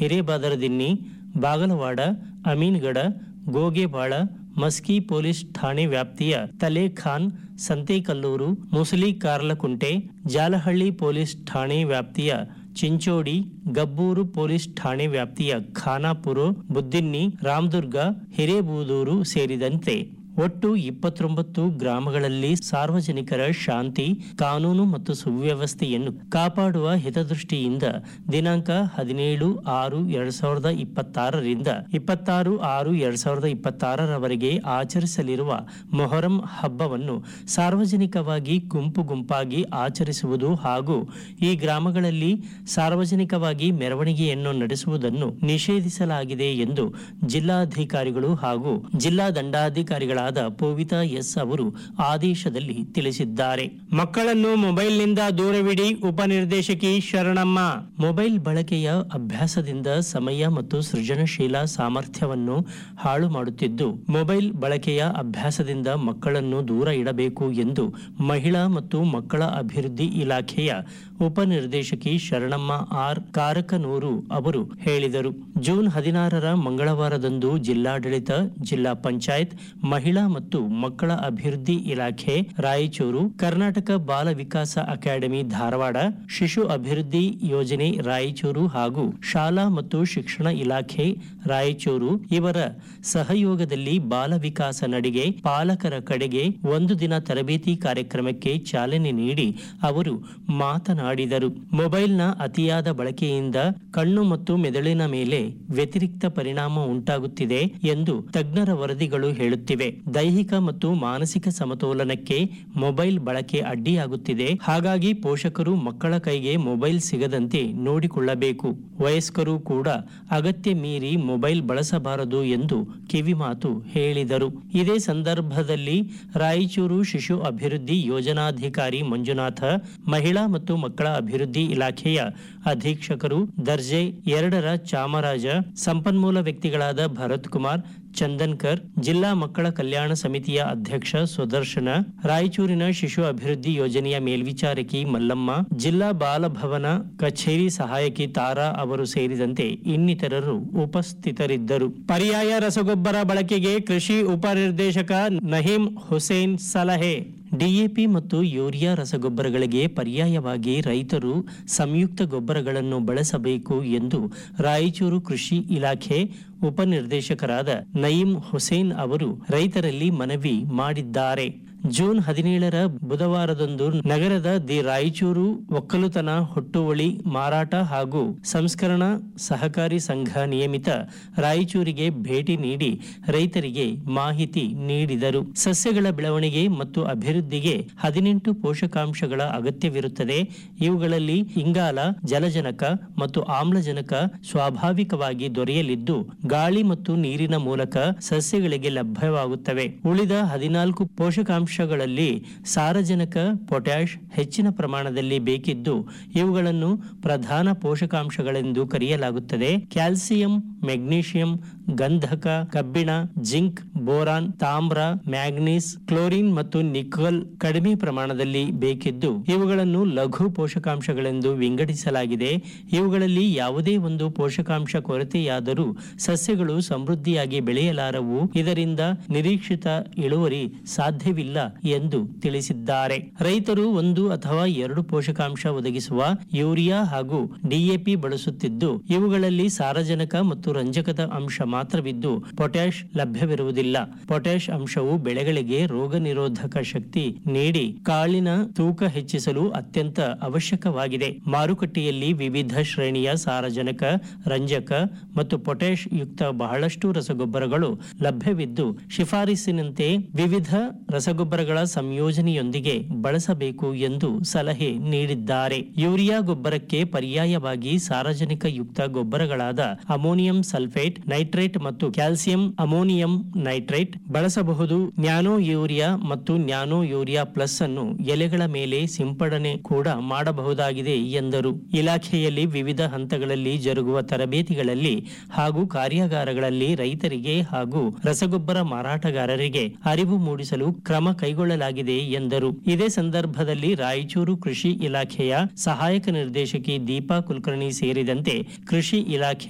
ಹಿರೇಬಾದರದಿನ್ನಿ Bagalawada Amingad Gogebal Maski police ಠಾಣೆ ವ್ಯಾಪ್ತಿಯ ತಲೇಖಾನ್ ಸಂತೇಕಲ್ಲೂರು ಮುಸಲಿ ಕಾರ್ಲಕುಂಟೆ Jalahalli police ಠಾಣೆ ವ್ಯಾಪ್ತಿಯ ಚಿಂಚೋಡಿ ಗಬ್ಬೂರು ಪೊಲೀಸ್ ಠಾಣೆ ವ್ಯಾಪ್ತಿಯ ಖಾನಾಪುರ ಬುದ್ದಿನ್ನಿ ರಾಮದುರ್ಗ ಹಿರೇಬೂದೂರು ಸೇರಿದಂತೆ ಒಟ್ಟು ಇಪ್ಪತ್ತೊಂಬತ್ತು ಗ್ರಾಮಗಳಲ್ಲಿ ಸಾರ್ವಜನಿಕರ ಶಾಂತಿ ಕಾನೂನು ಮತ್ತು ಸುವ್ಯವಸ್ಥೆಯನ್ನು ಕಾಪಾಡುವ ಹಿತದೃಷ್ಟಿಯಿಂದ ದಿನಾಂಕ ಹದಿನೇಳು ಆರು ಎರಡ್ ಸಾವಿರದ ಇಪ್ಪತ್ತಾರರಿಂದ ಇಪ್ಪತ್ತಾರು ಆರು ಎರಡ್ ಸಾವಿರದ ಇಪ್ಪತ್ತಾರರವರೆಗೆ ಆಚರಿಸಲಿರುವ ಮೊಹರಂ ಹಬ್ಬವನ್ನು ಸಾರ್ವಜನಿಕವಾಗಿ ಗುಂಪು ಗುಂಪಾಗಿ ಆಚರಿಸುವುದು ಹಾಗೂ ಈ ಗ್ರಾಮಗಳಲ್ಲಿ ಸಾರ್ವಜನಿಕವಾಗಿ ಮೆರವಣಿಗೆಯನ್ನು ನಡೆಸುವುದನ್ನು ನಿಷೇಧಿಸಲಾಗಿದೆ ಎಂದು ಜಿಲ್ಲಾಧಿಕಾರಿಗಳು ಹಾಗೂ ಜಿಲ್ಲಾ ದಂಡಾಧಿಕಾರಿಗಳಾದ ಪೂವಿತಾ ಎಸ್ ಅವರು ಆದೇಶದಲ್ಲಿ ತಿಳಿಸಿದ್ದಾರೆ ಮಕ್ಕಳನ್ನು ಮೊಬೈಲ್ನಿಂದ ದೂರವಿಡಿ ಉಪನಿರ್ದೇಶಕಿ ಶರಣಮ್ಮ ಮೊಬೈಲ್ ಬಳಕೆಯ ಅಭ್ಯಾಸದಿಂದ ಸಮಯ ಮತ್ತು ಸೃಜನಶೀಲ ಸಾಮರ್ಥ್ಯವನ್ನು ಹಾಳು ಮಾಡುತ್ತಿದ್ದು ಮೊಬೈಲ್ ಬಳಕೆಯ ಅಭ್ಯಾಸದಿಂದ ಮಕ್ಕಳನ್ನು ದೂರ ಇಡಬೇಕು ಎಂದು ಮಹಿಳಾ ಮತ್ತು ಮಕ್ಕಳ ಅಭಿವೃದ್ಧಿ ಇಲಾಖೆಯ ಉಪನಿರ್ದೇಶಕಿ ಶರಣಮ್ಮ ಆರ್ ಕಾರಕನೂರು ಅವರು ಹೇಳಿದರು ಜೂನ್ ಹದಿನಾರರ ಮಂಗಳವಾರದಂದು ಜಿಲ್ಲಾಡಳಿತ ಜಿಲ್ಲಾ ಪಂಚಾಯತ್ ಮಹಿಳಾ ಮತ್ತು ಮಕ್ಕಳ ಅಭಿವೃದ್ಧಿ ಇಲಾಖೆ ರಾಯಚೂರು ಕರ್ನಾಟಕ ಬಾಲ ವಿಕಾಸ ಅಕಾಡೆಮಿ ಧಾರವಾಡ ಶಿಶು ಅಭಿವೃದ್ಧಿ ಯೋಜನೆ ರಾಯಚೂರು ಹಾಗೂ ಶಾಲಾ ಮತ್ತು ಶಿಕ್ಷಣ ಇಲಾಖೆ ರಾಯಚೂರು ಇವರ ಸಹಯೋಗದಲ್ಲಿ ಬಾಲ ವಿಕಾಸ ನಡಿಗೆ ಪಾಲಕರ ಕಡೆಗೆ ಒಂದು ದಿನ ತರಬೇತಿ ಕಾರ್ಯಕ್ರಮಕ್ಕೆ ಚಾಲನೆ ನೀಡಿ ಅವರು ಮಾತನಾಡಿದರು ಮೊಬೈಲ್ನ ಅತಿಯಾದ ಬಳಕೆಯಿಂದ ಕಣ್ಣು ಮತ್ತು ಮೆದುಳಿನ ಮೇಲೆ ವ್ಯತಿರಿಕ್ತ ಪರಿಣಾಮ ಉಂಟಾಗುತ್ತಿದೆ ಎಂದು ತಜ್ಞರ ವರದಿಗಳು ಹೇಳುತ್ತಿವೆ ದೈಹಿಕ ಮತ್ತು ಮಾನಸಿಕ ಸಮತೋಲನಕ್ಕೆ ಮೊಬೈಲ್ ಬಳಕೆ ಅಡ್ಡಿಯಾಗುತ್ತಿದೆ ಹಾಗಾಗಿ ಪೋಷಕರು ಮಕ್ಕಳ ಕೈಗೆ ಮೊಬೈಲ್ ಸಿಗದಂತೆ ನೋಡಿಕೊಳ್ಳಬೇಕು ವಯಸ್ಕರು ಕೂಡ ಅಗತ್ಯ ಮೀರಿ ಮೊಬೈಲ್ ಬಳಸಬಾರದು ಎಂದು ಕಿವಿಮಾತು ಹೇಳಿದರು ಇದೇ ಸಂದರ್ಭದಲ್ಲಿ ರಾಯಚೂರು ಶಿಶು ಅಭಿವೃದ್ಧಿ ಯೋಜನಾಧಿಕಾರಿ ಮಂಜುನಾಥ ಮಹಿಳಾ ಮತ್ತು ಮಕ್ಕಳ ಅಭಿವೃದ್ಧಿ ಇಲಾಖೆಯ ಅಧೀಕ್ಷಕರು ದರ್ಜೆ ಎರಡರ ಚಾಮರಾಜ ಸಂಪನ್ಮೂಲ ವ್ಯಕ್ತಿಗಳಾದ ಭರತ್ ಕುಮಾರ್ ಚಂದನ್ಕರ್ ಜಿಲ್ಲಾ ಮಕ್ಕಳ ಕಲ್ಯಾಣ ಸಮಿತಿಯ ಅಧ್ಯಕ್ಷ ಸುದರ್ಶನ ರಾಯಚೂರಿನ ಶಿಶು ಅಭಿವೃದ್ಧಿ ಯೋಜನೆಯ ಮೇಲ್ವಿಚಾರಕಿ ಮಲ್ಲಮ್ಮ ಜಿಲ್ಲಾ ಬಾಲಭವನ ಕಚೇರಿ ಸಹಾಯಕಿ ತಾರಾ ಅವರು ಸೇರಿದಂತೆ ಇನ್ನಿತರರು ಉಪಸ್ಥಿತರಿದ್ದರು ಪರ್ಯಾಯ ರಸಗೊಬ್ಬರ ಬಳಕೆಗೆ ಕೃಷಿ ಉಪನಿರ್ದೇಶಕ ನಹೀಂ ಹುಸೇನ್ ಸಲಹೆ ಡಿಎಪಿ ಮತ್ತು ಯೂರಿಯಾ ರಸಗೊಬ್ಬರಗಳಿಗೆ ಪರ್ಯಾಯವಾಗಿ ರೈತರು ಸಂಯುಕ್ತ ಗೊಬ್ಬರಗಳನ್ನು ಬಳಸಬೇಕು ಎಂದು ರಾಯಚೂರು ಕೃಷಿ ಇಲಾಖೆ ಉಪನಿರ್ದೇಶಕರಾದ ನಯೀಂ ಹುಸೇನ್ ಅವರು ರೈತರಲ್ಲಿ ಮನವಿ ಮಾಡಿದ್ದಾರೆ ಜೂನ್ ಹದಿನೇಳರ ಬುಧವಾರದಂದು ನಗರದ ದಿ ರಾಯಚೂರು ಒಕ್ಕಲುತನ ಹುಟ್ಟುವಳಿ ಮಾರಾಟ ಹಾಗೂ ಸಂಸ್ಕರಣಾ ಸಹಕಾರಿ ಸಂಘ ನಿಯಮಿತ ರಾಯಚೂರಿಗೆ ಭೇಟಿ ನೀಡಿ ರೈತರಿಗೆ ಮಾಹಿತಿ ನೀಡಿದರು ಸಸ್ಯಗಳ ಬೆಳವಣಿಗೆ ಮತ್ತು ಅಭಿವೃದ್ಧಿಗೆ ಹದಿನೆಂಟು ಪೋಷಕಾಂಶಗಳ ಅಗತ್ಯವಿರುತ್ತದೆ ಇವುಗಳಲ್ಲಿ ಇಂಗಾಲ ಜಲಜನಕ ಮತ್ತು ಆಮ್ಲಜನಕ ಸ್ವಾಭಾವಿಕವಾಗಿ ದೊರೆಯಲಿದ್ದು ಗಾಳಿ ಮತ್ತು ನೀರಿನ ಮೂಲಕ ಸಸ್ಯಗಳಿಗೆ ಲಭ್ಯವಾಗುತ್ತವೆ ಉಳಿದ ಹದಿನಾಲ್ಕು ಪೋಷಕಾಂಶಗಳಲ್ಲಿ ಸಾರಜನಕ ಪೊಟ್ಯಾಷ್ ಹೆಚ್ಚಿನ ಪ್ರಮಾಣದಲ್ಲಿ ಬೇಕಿದ್ದು ಇವುಗಳನ್ನು ಪ್ರಧಾನ ಪೋಷಕಾಂಶಗಳೆಂದು ಕರೆಯಲಾಗುತ್ತದೆ ಕ್ಯಾಲ್ಸಿಯಂ ಮೆಗ್ನೀಷಿಯಂ ಗಂಧಕ ಕಬ್ಬಿಣ ಜಿಂಕ್ ಬೋರಾನ್ ತಾಮ್ರ ಮ್ಯಾಗ್ನೀಸ್ ಕ್ಲೋರಿನ್ ಮತ್ತು ನಿಕಲ್ ಕಡಿಮೆ ಪ್ರಮಾಣದಲ್ಲಿ ಬೇಕಿದ್ದು ಇವುಗಳನ್ನು ಲಘು ಪೋಷಕಾಂಶಗಳೆಂದು ವಿಂಗಡಿಸಲಾಗಿದೆ ಇವುಗಳಲ್ಲಿ ಯಾವುದೇ ಒಂದು ಪೋಷಕಾಂಶ ಕೊರತೆಯಾದರೂ ಸಸ್ಯಗಳು ಸಮೃದ್ಧಿಯಾಗಿ ಬೆಳೆಯಲಾರವು ಇದರಿಂದ ನಿರೀಕ್ಷಿತ ಇಳುವರಿ ಸಾಧ್ಯವಿಲ್ಲ ಎಂದು ತಿಳಿಸಿದ್ದಾರೆ ರೈತರು ಒಂದು ಅಥವಾ ಎರಡು ಪೋಷಕಾಂಶ ಒದಗಿಸುವ ಯೂರಿಯಾ ಹಾಗೂ ಡಿಎಪಿ ಬಳಸುತ್ತಿದ್ದು ಇವುಗಳಲ್ಲಿ ಸಾರಜನಕ ಮತ್ತು ರಂಜಕದ ಅಂಶ ಮಾತ್ರವಿದ್ದು ಪೊಟ್ಯಾಷ್ ಲಭ್ಯವಿರುವುದಿಲ್ಲ ಪೊಟ್ಯಾಷ್ ಅಂಶವು ಬೆಳೆಗಳಿಗೆ ರೋಗ ನಿರೋಧಕ ಶಕ್ತಿ ನೀಡಿ ಕಾಳಿನ ತೂಕ ಹೆಚ್ಚಿಸಲು ಅತ್ಯಂತ ಅವಶ್ಯಕವಾಗಿದೆ ಮಾರುಕಟ್ಟೆಯಲ್ಲಿ ವಿವಿಧ ಶ್ರೇಣಿಯ ಸಾರಜನಕ ರಂಜಕ ಮತ್ತು ಪೊಟ್ಯಾಷ್ ಯುಕ್ತ ಬಹಳಷ್ಟು ರಸಗೊಬ್ಬರಗಳು ಲಭ್ಯವಿದ್ದು ಶಿಫಾರಸಿನಂತೆ ವಿವಿಧ ರಸಗೊಬ್ಬರಗಳ ಸಂಯೋಜನೆಯೊಂದಿಗೆ ಬಳಸಬೇಕು ಎಂದು ಸಲಹೆ ನೀಡಿದ್ದಾರೆ ಯೂರಿಯಾ ಗೊಬ್ಬರಕ್ಕೆ ಪರ್ಯಾಯವಾಗಿ ಸಾರಜನಕ ಯುಕ್ತ ಗೊಬ್ಬರಗಳಾದ ಅಮೋನಿಯಂ ಸಲ್ಫೇಟ್ ನೈಟ್ರೇಟ್ ಮತ್ತು ಕ್ಯಾಲ್ಸಿಯಂ ಅಮೋನಿಯಂ ನೈಟ್ರೇಟ್ ಬಳಸಬಹುದು ನ್ಯಾನೋ ಯೂರಿಯಾ ಮತ್ತು ನ್ಯಾನೋ ಯೂರಿಯಾ ಪ್ಲಸ್ ಅನ್ನು ಎಲೆಗಳ ಮೇಲೆ ಸಿಂಪಡಣೆ ಕೂಡ ಮಾಡಬಹುದಾಗಿದೆ ಎಂದರು ಇಲಾಖೆಯಲ್ಲಿ ವಿವಿಧ ಹಂತಗಳಲ್ಲಿ ಜರುಗುವ ತರಬೇತಿಗಳಲ್ಲಿ ಹಾಗೂ ಕಾರ್ಯಾಗಾರಗಳಲ್ಲಿ ರೈತರಿಗೆ ಹಾಗೂ ರಸಗೊಬ್ಬರ ಮಾರಾಟಗಾರರಿಗೆ ಅರಿವು ಮೂಡಿಸಲು ಕ್ರಮ ಕೈಗೊಳ್ಳಲಾಗಿದೆ ಎಂದರು ಇದೇ ಸಂದರ್ಭದಲ್ಲಿ ರಾಯಚೂರು ಕೃಷಿ ಇಲಾಖೆಯ ಸಹಾಯಕ ನಿರ್ದೇಶಕಿ ದೀಪಾ ಕುಲಕರ್ಣಿ ಸೇರಿದಂತೆ ಕೃಷಿ ಇಲಾಖೆ